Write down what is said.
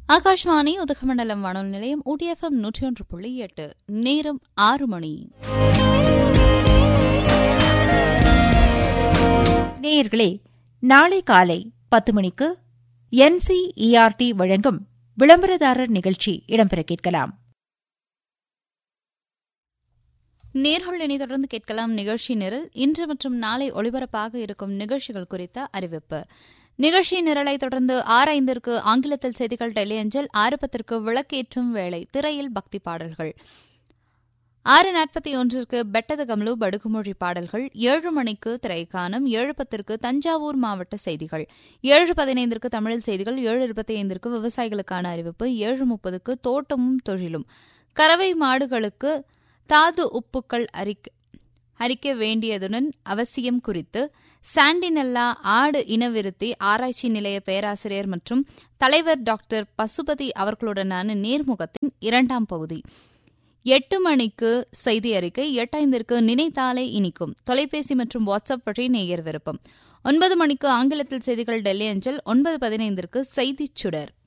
ஆகாஷ்வாணி உதகமண்டலம் வானொலி நிலையம் ஊட்டிஎஃப்எம் நூற்றி ஒன்று புள்ளி எட்டு நேரம் ஆறு மணி நேயர்களே நாளை காலை பத்து மணிக்கு என்சிஇஆர்டி வழங்கும் விளம்பரதாரர் நிகழ்ச்சி இடம்பெற கேட்கலாம் நேர்கள் இனி தொடர்ந்து கேட்கலாம் நிகழ்ச்சி நிரல் இன்று மற்றும் நாளை ஒளிபரப்பாக இருக்கும் நிகழ்ச்சிகள் குறித்த அறிவிப்பு நிகழ்ச்சி நிரலை தொடர்ந்து ஆறு ஐந்திற்கு ஆங்கிலத்தில் செய்திகள் டெல்லி அஞ்சல் ஆறு பத்திற்கு விளக்கேற்றும் வேளை திரையில் பக்தி பாடல்கள் ஆறு நாற்பத்தி ஒன்றிற்கு பெட்டது கமலு படுகுமொழி பாடல்கள் ஏழு மணிக்கு திரைக்கானம் ஏழு பத்திற்கு தஞ்சாவூர் மாவட்ட செய்திகள் ஏழு பதினைந்திற்கு தமிழில் செய்திகள் ஏழு இருபத்தி ஐந்திற்கு விவசாயிகளுக்கான அறிவிப்பு ஏழு முப்பதுக்கு தோட்டமும் தொழிலும் கறவை மாடுகளுக்கு தாது உப்புக்கள் அரிக்க அரிக்க வேண்டியதுடன் அவசியம் குறித்து சாண்டினெல்லா ஆடு இனவிருத்தி ஆராய்ச்சி நிலைய பேராசிரியர் மற்றும் தலைவர் டாக்டர் பசுபதி அவர்களுடனான நேர்முகத்தின் இரண்டாம் பகுதி எட்டு மணிக்கு செய்தி அறிக்கை எட்டைந்திற்கு நினைத்தாலே இனிக்கும் தொலைபேசி மற்றும் வாட்ஸ்அப் வழி நேயர் விருப்பம் ஒன்பது மணிக்கு ஆங்கிலத்தில் செய்திகள் டெல்லி அஞ்சல் ஒன்பது பதினைந்திற்கு செய்திச் சுடர்